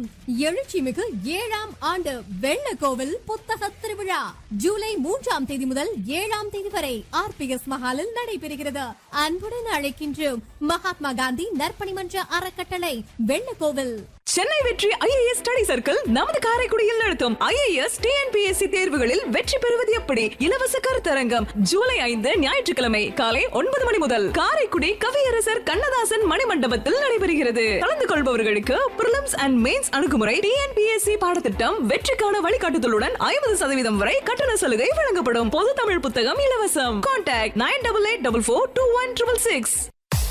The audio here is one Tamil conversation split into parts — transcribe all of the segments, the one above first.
எழுச்சிமிகு ஏழாம் ஆண்டு வெள்ளக்கோவில் புத்தக திருவிழா ஜூலை மூன்றாம் தேதி முதல் ஏழாம் தேதி வரை ஆர்பிஎஸ் மஹாலில் நடைபெறுகிறது அன்புடன் அழைக்கின்றோம் மகாத்மா காந்தி நற்பணி மன்ற அறக்கட்டளை வெள்ளக்கோவில் சென்னை வெற்றி ஐஏஎஸ் ஸ்டடி சர்க்கிள் நமது காரைக்குடியில் நடத்தும் ஐஏஎஸ் டிஎன்பிஎஸ்சி தேர்வுகளில் வெற்றி பெறுவது எப்படி இலவச கருத்தரங்கம் ஜூலை ஐந்து ஞாயிற்றுக்கிழமை காலை ஒன்பது மணி முதல் காரைக்குடி கவியரசர் கண்ணதாசன் மணிமண்டபத்தில் நடைபெறுகிறது கலந்து கொள்பவர்களுக்கு பிரிலிம்ஸ் அண்ட் மெயின்ஸ் அணுகுமுறை டிஎன்பிஎஸ்சி பாடத்திட்டம் வெற்றிக்கான வழிகாட்டுதலுடன் ஐம்பது சதவீதம் வரை கட்டண சலுகை வழங்கப்படும் பொது தமிழ் புத்தகம் இலவசம் contact nine double eight double four two one triple six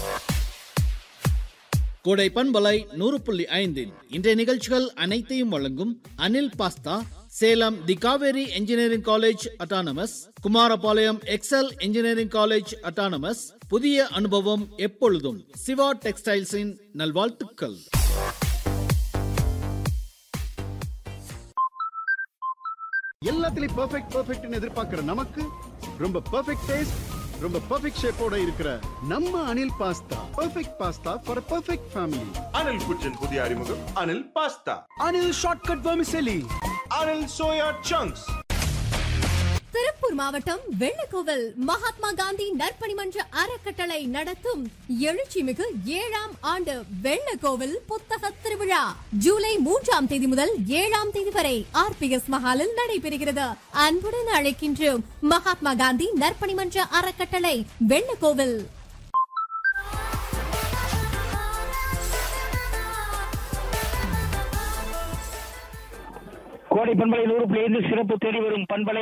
Kodai பண்பலை நூறு புள்ளி ஐந்தில் இன்றைய நிகழ்ச்சிகள் அனைத்தையும் வழங்கும் Anil pasta Salem the Kaveri engineering college autonomous Kumarapalayam Excel engineering college autonomous புதிய அனுபவம் எப்பொழுதும் சிவா டெக்ஸ்டைல்ஸின் நல்வாழ்த்துக்கள் எல்லாத்துலயும் பெர்ஃபெக்ட் பெர்ஃபெக்ட்னு எதிர்பார்க்கிற நமக்கு ரொம்ப பெர்ஃபெக்ட் டேஸ்ட் ரொம்ப பெர்ஃபெக்ட் ஷேப்போட இருக்கிற நம்ம Anil pasta perfect pasta for perfect family Anil kitchen புதிய அறிமுகம் Anil pasta Anil shortcut vermicelli Anil soya chunks Tiruppur மாவட்டம் வெள்ளக்கோவில் மகாத்மா காந்தி நற்பணி மன்ற அறக்கட்டளை நடத்தும் எழுச்சிமிகு ஏழாம் ஆண்டு வெள்ளக்கோவில் புத்தக திருவிழா ஜூலை மூன்றாம் தேதி முதல் ஏழாம் தேதி வரை ஆர்பிஎஸ் மஹாலில் நடைபெறுகிறது அன்புடன் அழைக்கின்றோம் மகாத்மா காந்தி நற்பணி மன்ற அறக்கட்டளை வெள்ளக்கோவில் கோடை பண்பலை நூறு புள்ளி ஐந்து சிறப்பு தேடி வரும் பண்பலை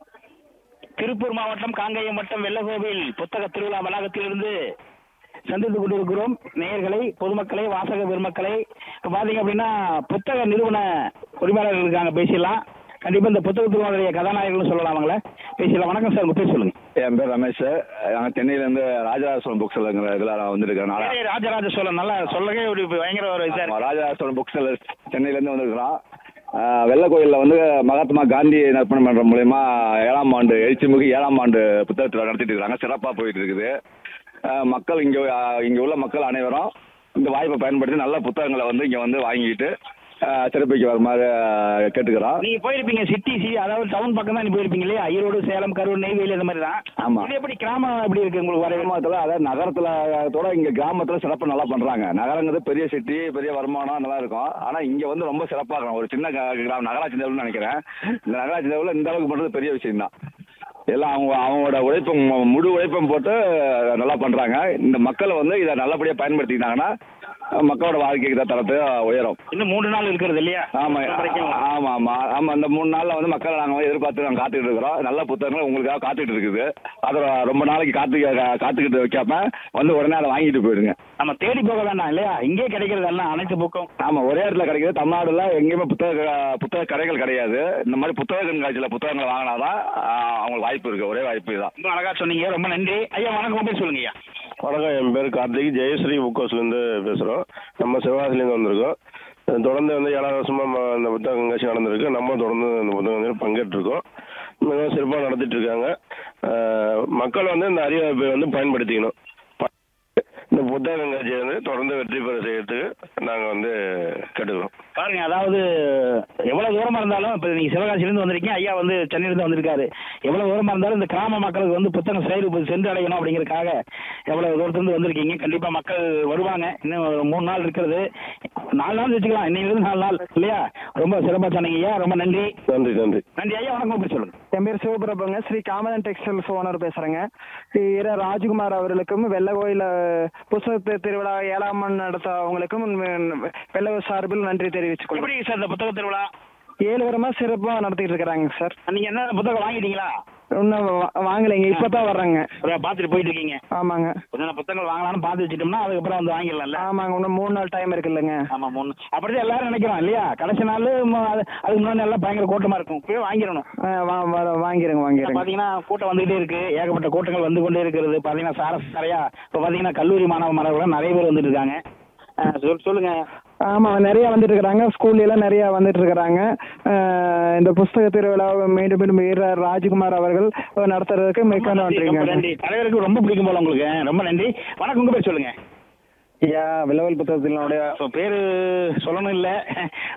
திருப்பூர் மாவட்டம் காங்கேயம் வட்டம் வெள்ளகோவில் புத்தக திருவிழா வளாகத்திலிருந்து சந்தித்து கொண்டிருக்கிறோம் நேயர்களை பொதுமக்களை வாசக பெருமக்களை இப்போ பார்த்தீங்க அப்படின்னா புத்தக நிறுவன உரிமையாளர்கள் இருக்காங்க பேசிடலாம் கண்டிப்பாக இந்த புத்தக திருவிழாவுடைய கதாநாயகர்கள் சொல்லலாம் அவங்கள பேசிடலாம் வணக்கம் சார் உங்க பேர் சொல்லுங்க என் பேர் ரமேஷ் நாங்கள் சென்னையிலேருந்து ராஜராஜ சோழன் புக் செல்லுங்கிற இதில் நான் வந்திருக்கேன் நாளா ஏய், ராஜராஜ சோழன் நல்லா சொல்லவே ஒரு பயங்கர ஒரு சார் ஆமா, ராஜராஜ சோழன் புக் செல்லர் சென்னையிலேருந்து வந்திருக்கிறோம் ஆஹ், வெள்ளை கோயிலில் வந்து மகாத்மா காந்தி நற்பணி மன்றம் மூலயமா ஏழாம் ஆண்டு எழுச்சிமிகு ஏழாம் ஆண்டு புத்தகத்தில் நடத்திட்டு இருக்காங்க சிறப்பாக போயிட்டு இருக்குது ஆஹ், மக்கள் இங்கே இங்கே உள்ள மக்கள் அனைவரும் இந்த வாய்ப்பை பயன்படுத்தி நல்ல புத்தகங்களை வந்து இங்கே வந்து வாங்கிட்டு ஆஹ், சிறப்பிக்க வருமாறு ஆஹ், கேட்டுக்கிறோம் நீங்க போயிருப்பீங்க சிட்டி சி அதாவது டவுன் பக்கம் தான் நீ போயிருப்பீங்க இல்லையா ஈரோடு சேலம் கரூர் நெய்வேலி அந்த மாதிரி தான் ஆமா. இது எப்படி கிராமம் எப்படி இருக்கு உங்களுக்கு வர கிராமத்தில் அதாவது நகரத்தில் தோட இங்கே கிராமத்தில் சிறப்பு நல்லா பண்ணுறாங்க நகரங்கிறது பெரிய சிட்டி பெரிய வருமானம் நல்லா இருக்கும் ஆனால் இங்கே வந்து ரொம்ப சிறப்பாக இருக்கும் ஒரு சின்ன க- கிராமம் நகராட்சி லெவல்னு நினைக்கிறேன் இந்த நகராட்சி லெவலில் இந்த அளவுக்கு பண்ணுறது பெரிய விஷயம் தான் எல்லாம் அவங்க அவங்களோட உழைப்பும் மு- முழு உழைப்பும் போட்டு நல்லா பண்ணுறாங்க இந்த மக்களை வந்து இதை நல்லபடியாக பயன்படுத்திக்கிட்டாங்கன்னா மக்களோட வாழ்க்கை தரத்து உயரும் இன்னும் மூன்று நாள் இருக்கிறது இல்லையா ஆமா வரைக்கும் ஆமா ஆமா ஆமா இந்த மூணு நாள்ல வந்து மக்களை நாங்க வந்து எதிர்பார்த்து நாங்க காத்துக்கிட்டு இருக்கிறோம் நல்ல புத்தகங்கள் உங்களுக்காக காத்துக்கிட்டு இருக்குது அதை ரொம்ப நாளைக்கு காத்து காத்துக்கிட்டு வைக்காம வந்து உடனே அதை வாங்கிட்டு போயிடுங்க நம்ம தேடி போக வேண்டாம் இல்லையா இங்கே கிடைக்கிறது எல்லாம் அனைத்து புக்கும் ஆமா ஒரே இடத்துல கிடைக்குது தமிழ்நாடுல எங்கேயுமே புத்தக புத்தக கடைகள் கிடையாது இந்த மாதிரி புத்தக கண்காட்சியில புத்தகங்களை வாங்கினாதான் ஆஹ், அவங்களுக்கு வாய்ப்பு இருக்கு ஒரே வாய்ப்பு இதுதான் ரொம்ப அழகா சொன்னீங்க ரொம்ப நன்றி ஐயா வணக்கம் உங்க பேர் சொல்லுங்க ஐயா வணக்கம் என் பேர் கார்த்திக் ஜெயஸ்ரீ புக் ஹவுஸ்லேருந்து பேசுகிறோம் நம்ம சிவகாசிலேருந்து வந்திருக்கோம் அஹ் தொடர்ந்து வந்து ஏழாவது வருஷமாக ம- இந்த புத்தக கண்காட்சி நடந்திருக்கு நம்ம தொடர்ந்து இந்த புத்தக கண்காட்சியில் பங்கேற்றிருக்கோம் மிகவும் சிறப்பாக நடத்திட்டு இருக்காங்க அஹ் மக்கள் வந்து இந்த அறிவாய்ப்பை வந்து பயன்படுத்திக்கணும் ப- இந்த புத்தக கண்காட்சியை வந்து தொடர்ந்து வெற்றி பெற செய்யறதுக்கு நாங்கள் வந்து கேட்டுக்கிறோம் பாருங்க அதாவது எவ்வளவு தூரமா இருந்தாலும் இப்ப நீங்க சிவகாசியிலிருந்து வந்திருக்கீங்க ஐயா வந்து சென்னையிலிருந்து வந்திருக்காரு எவ்வளவு தூரமா இருந்தாலும் இந்த கிராம மக்களுக்கு வந்து புத்தகம் செயல் சென்று அடையணும் அப்படிங்கறதுக்காக எவ்வளவு தூரத்திலிருந்து வந்திருக்கீங்க கண்டிப்பா மக்கள் வருவாங்க இன்னும் ஒரு மூணு நாள் இருக்கிறது நாலு நாள் வச்சுக்கலாம் இன்னைக்கு நாலு நாள் இல்லையா ரொம்ப சிறப்பா சொன்னீங்க ஐயா ரொம்ப நன்றி நன்றி நன்றி நன்றி ஐயா வணக்கம் உங்க பேர் சொல்லுங்க என் பேர் சிவபிரபுங்க ஸ்ரீ காமதன் டெக்ஸ்டைல்ஸ் ஓனர் பேசுறேங்க இர ராஜ்குமார் அவர்களுக்கும் வெள்ளகோயில புத்தக திருவிழா ஏழாம் ஆண்டு நடத்த அவங்களுக்கும் வெள்ள சார்பில் நன்றி தெரிவித்துக் கொள்கிறேன் எப்படி சார் இந்த புத்தக திருவிழா ஏழு வாரமா சிறப்பா நடத்திட்டு இருக்கிறாங்க சார் நீங்க என்ன புத்தகம் வாங்கிட்டீங்களா இன்னும் வா- வாங்கலைங்க இப்பதான் வர்றாங்க ஒரு பாத்துட்டு போயிட்டு இருக்கீங்க ஆமாங்க கொஞ்சம் புத்தகங்கள் வாங்கலாம்னு பார்த்து வச்சுட்டோம்னா அதுக்கப்புறம் வந்து வாங்கிடலாம்ல ஆமாங்க இன்னும் மூணு நாள் டைம் இருக்குல்லங்க ஆமா மூணு அப்படிதான் எல்லாரும் நினைக்கிறோம் இல்லையா கடைசி நாள் ம- அது- அதுக்கு முன்னாடி எல்லாம் பயங்கர கூட்டமா இருக்கும் இப்பவே வாங்கிடணும் ஆ, வா- வா- வாங்கிருங்க வாங்கிருங்க பாத்தீங்கன்னா கூட்டம் வந்துகிட்டே இருக்கு ஏகப்பட்ட கூட்டங்கள் வந்து கொண்டே இருக்கிறது பாத்தீங்கன்னா சார சாரையா இப்ப பாத்தீங்கன்னா கல்லூரி மாணவ மாணவர்கள் நிறைய பேர் வந்துட்டு இருக்காங்க ஆ, சொல் சொல்லுங்க ஆமா நிறைய வந்துட்டு இருக்கிறாங்க ஸ்கூல்ல எல்லாம் நிறைய வந்துட்டு இருக்கிறாங்க அஹ், இந்த புஸ்தக திருவிழாவை மீண்டும் மீண்டும் வீர ராஜ்குமார் அவர்கள் நடத்துறதுக்கு மிக்க ரொம்ப நன்றிங்க நன்றி தலைவருக்கு ரொம்ப பிடிக்கும் போல உங்களுக்கு ரொம்ப நன்றி வணக்கம் உங்க பேர் சொல்லுங்க ஐயா விலவல் புத்தகத்தினுடைய இப்ப பேரு சொல்லணும் இல்ல